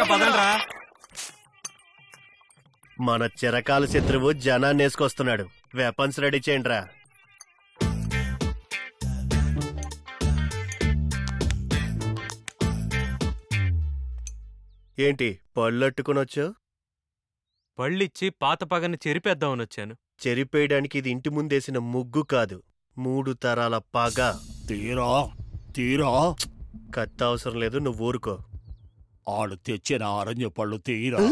త్వరగా పదండ్రా మన చిరకాల శత్రువు జనాన్ని వేసుకొస్తున్నాడు వెపన్స్ రెడీ చేయండి రా ఏంటి పళ్ళట్టుకుని వచ్చావు పళ్ళిచ్చి పాత పగని చెరిపేద్దామని వచ్చాను చెరిపేయడానికి ఇది ఇంటి ముందేసిన ముగ్గు కాదు మూడు తరాల పగ తీరా తీరా కత్తి అవసరం లేదు నువ్వు ఊరుకో ఆడు తెచ్చిన ఆరెంజ్ పళ్ళు తీరా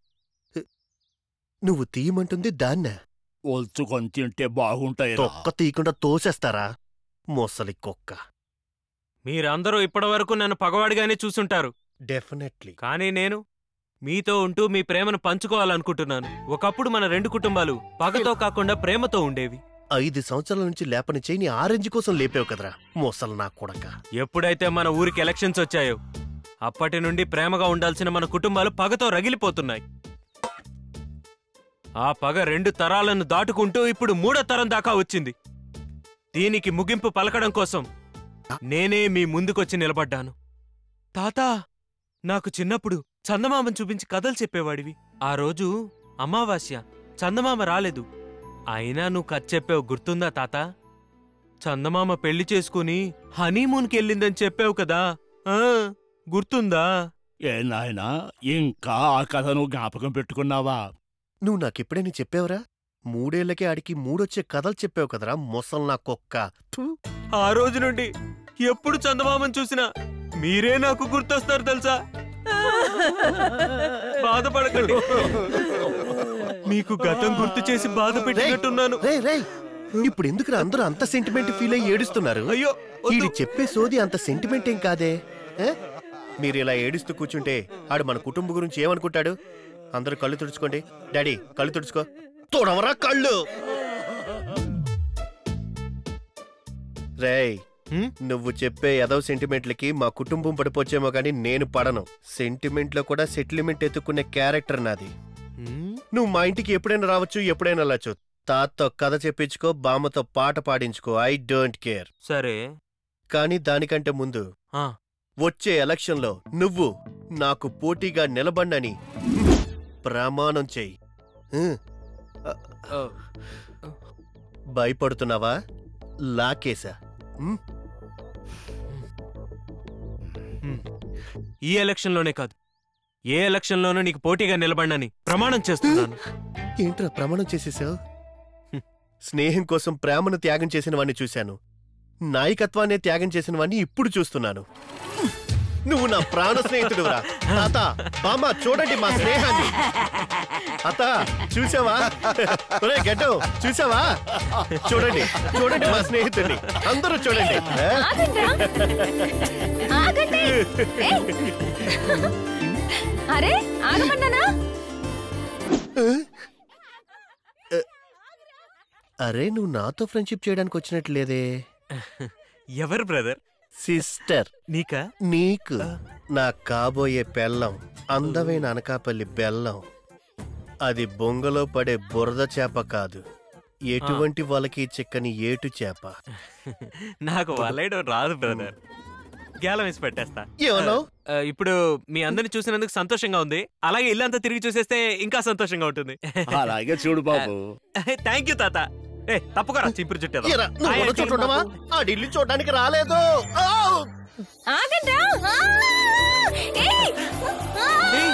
నువ్వు తీయమంటుంది దాన్నే ఒల్చుకొని తింటే బాగుంటాయి తొక్క తీయకుండా తోసేస్తారా మొసలి కుక్క మీరందరూ ఇప్పటివరకు నన్ను పగవాడిగానే చూసుంటారు డెఫినెట్లీ కానీ నేను మీతో ఉంటూ మీ ప్రేమను పంచుకోవాలనుకుంటున్నాను ఒకప్పుడు మన రెండు కుటుంబాలు పగతో కాకుండా ప్రేమతో ఉండేవి ఐదు సంవత్సరాల నుంచి లేపని చేయి నీ ఆరెంజ్ కోసం లేపావు కదరా మొసలు నా కొడక ఎప్పుడైతే మన ఊరికి ఎలక్షన్స్ వచ్చాయో అప్పటి నుండి ప్రేమగా ఉండాల్సిన మన కుటుంబాలు పగతో రగిలిపోతున్నాయి ఆ పగ రెండు తరాలను దాటుకుంటూ ఇప్పుడు మూడో తరం దాకా వచ్చింది దీనికి ముగింపు పలకడం కోసం నేనే మీ ముందుకొచ్చి నిలబడ్డాను తాతా నాకు చిన్నప్పుడు చందమామను చూపించి కథలు చెప్పేవాడివి ఆ రోజు అమావాస్య చందమామ రాలేదు అయినా నువ్వు కథ చెప్పావు గుర్తుందా తాత చందమామ పెళ్లి చేసుకుని హనీమూన్కి వెళ్ళిందని చెప్పావు కదా ఆ గుర్తుందా ఏ నాయనా ఇంకా ఆ కథను జ్ఞాపకం పెట్టుకున్నావా నువ్వు నాకెప్పుడైనా చెప్పావురా మూడేళ్లకే ఆడికి మూడొచ్చే కథలు చెప్పావు కదరా మొసలు నా కుక్క థు. ఆ రోజు నుండి ఎప్పుడు చందమామను చూసినా మీరే నాకు గుర్తొస్తారు తెలుసా బాధపడకండి మీకు గతం గుర్తు చేసి బాధ పెట్టినట్టున్నాను రేయ్ రేయ్ ఇప్పుడు ఎందుకురా అందరూ అంత సెంటిమెంట్ ఫీల్ అయ్యి ఏడుస్తున్నారు అయ్యో వద్దు. ఈడు చెప్పే సోది అంత సెంటిమెంట్ ఏం కాదే ఏ? మీరు ఇలా ఏడుస్తూ కూర్చుంటే ఆడు మన కుటుంబం గురించి ఏమనుకుంటాడు అందరూ కళ్ళు తుడుచుకోండి డాడీ కళ్ళు తుడుచుకో తోడవరా కళ్ళు రేయ్ హ్మ్? నువ్వు చెప్పే ఎదవ సెంటిమెంట్లకి మా కుటుంబం పడిపోచ్చేమో కానీ నేను పడను సెంటిమెంట్ లో కూడా సెటిల్మెంట్ ఎత్తుకునే క్యారెక్టర్ నాది హ్మ్? నువ్వు మా ఇంటికి ఎప్పుడైనా రావచ్చు ఎప్పుడైనా వెళ్ళచ్చు తాతతో కథ చెప్పించుకో బామ్మతో పాట పాడించుకో ఐ డోంట్ కేర్ సరే కానీ దానికంటే ముందు ఆ, వచ్చే ఎలక్షన్లో నువ్వు నాకు పోటీగా నిలబడినని ప్రమాణం చెయ్యి హ్మ్. ఆ, భయపడుతున్నావా లాకేశా హ్మ్? హ్మ్. ఈ ఎలక్షన్లోనే కాదు ఏ ఎలక్షన్లోనూ నీకు పోటీగా నిలబడినని ప్రమాణం చేస్తున్నాను ఏంట్రా ప్రమాణం చేసేసావు స్నేహం కోసం ప్రేమను త్యాగం చేసిన వాణ్ణి చూశాను నాయకత్వాన్ని త్యాగం చేసిన వాణ్ణి ఇప్పుడు చూస్తున్నాను నువ్వు నా ప్రాణ స్నేహితుడురా తాత బామ్మ చూడండి మా స్నేహాన్ని అత చూసావా ఒరే గెడ్డం చూసావా చూడండి చూడండి మా స్నేహితుడిని అందరూ చూడండి ఆ? ఆగండ్రా ఆగండి ఏయ్! అరే ఆగమన్నానా అరే నువ్వు నాతో ఫ్రెండ్షిప్ చేయడానికి వచ్చినట్టు లేదే ఎవరు బ్రదర్ సిస్టర్ నీకా నీకు నా కాబోయే పెళ్ళం అందమైన అనకాపల్లి బెల్లం అది బొంగలో పడే బురద చేప కాదు ఎటువంటి వాళ్ళకి చిక్కని ఏటు చేప నాకు వలయడం రాదు బ్రదర్ గేలం వేసి పెట్టేస్తా ఏమన్నావు ఆ, ఇప్పుడు మీ అందరిని చూసినందుకు సంతోషంగా ఉంది అలాగే ఇల్లంతా తిరిగి చూసేస్తే ఇంకా సంతోషంగా ఉంటుంది అలాగే చూడు బాబు థ్యాంక్ యూ తాత ఏ తప్పుకోరా చింపురు చుట్టేదా ఏరా, నువ్వు ఉన్న చోట ఉండవా? ఆ ఢిల్లీ చూడడానికి రాలేదు ఆ! ఆగండ్రా ఆ! ఏయ్! ఆ!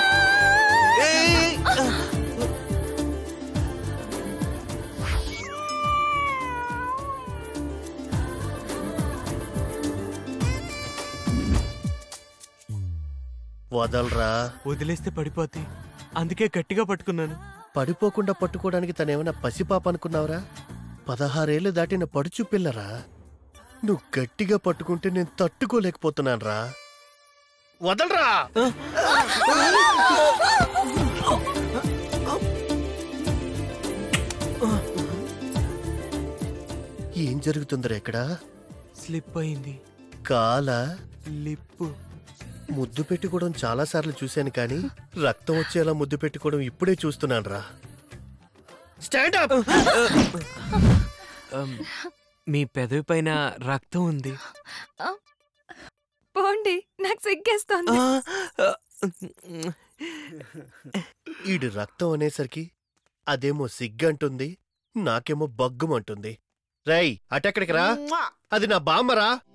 వదలరా వదిలేస్తే పడిపోద్ది అందుకే గట్టిగా పట్టుకున్నాను పడిపోకుండా పట్టుకోవడానికి తనేమైనా పసిపాప అనుకున్నావురా పదహారేళ్లు దాటిన పడుచు పిల్లరా నువ్వు గట్టిగా పట్టుకుంటే నేను తట్టుకోలేకపోతున్నాను రా వదలరా ఏం జరుగుతుందిరా ఇక్కడ స్లిప్ అయింది కాల లిప్పు ముద్దు పెట్టుకోవడం చాలా సార్లు చూశాను కానీ రక్తం వచ్చేలా ముద్దు పెట్టుకోవడం ఇప్పుడే చూస్తున్నాను రా స్టాండ్ అప్ అమ్, మీ పెదవి పైన రక్తం ఉంది పోండి నాకు సిగ్గేస్తోంది ఆ, ఆ, ఈడు రక్తం అనేసరికి అదేమో సిగ్గంటుంది నాకేమో బగ్గుమంటుంది రేయ్ అటెక్కడికి రా అది నా బామ్మరా